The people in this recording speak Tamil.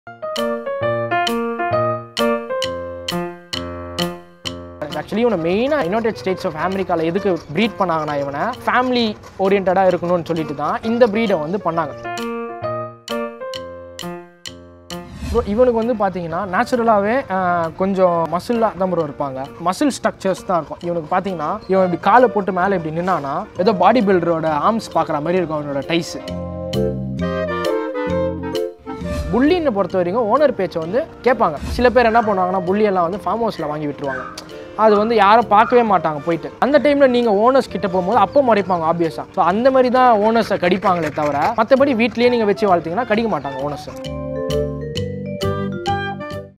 ஆக்சுவலி இவனை மெயினாக யுனைடெட் ஸ்டேட்ஸ் ஆஃப் அமெரிக்காவில் எதுக்கு ப்ரீட் பண்ணாங்கன்னா இவனை ஃபேமிலி ஓரியன்டாக இருக்கணும்னு சொல்லிட்டு தான் இந்த ப்ரீடை வந்து பண்ணாங்க ப்ரோ இவனுக்கு வந்து பார்த்தீங்கன்னா நேச்சுரலாகவே கொஞ்சம் மசிலாக தான் ப்ரோ இருப்பாங்க மசில் ஸ்ட்ரக்சர்ஸ் தான் இருக்கும் இவனுக்கு பார்த்தீங்கன்னா இவன் இப்படி காலை போட்டு மேலே இப்படி நின்னானா ஏதோ பாடி பில்டரோட ஆர்ம்ஸ் பார்க்குற மாதிரி இருக்கும் அவனோட டைஸ் புள்ளின்னு பொறுத்த வரைக்கும் ஓனர் பேச்சை வந்து கேட்பாங்க சில பேர் என்ன பண்ணுவாங்கன்னா புள்ளி எல்லாம் வந்து ஃபார்ம் ஹவுஸில் வாங்கி விட்டுருவாங்க அது வந்து யாரும் பார்க்கவே மாட்டாங்க போயிட்டு அந்த டைமில் நீங்கள் ஓனர்ஸ் கிட்ட போகும்போது அப்போ மறைப்பாங்க ஆப்வியஸாக ஸோ அந்த மாதிரி தான் ஓனர்ஸை கடிப்பாங்களே தவிர மற்றபடி வீட்லேயே நீங்கள் வச்சு வளர்த்தீங்கன்னா கடிக்க மாட்டாங்க ஓனர்ஸை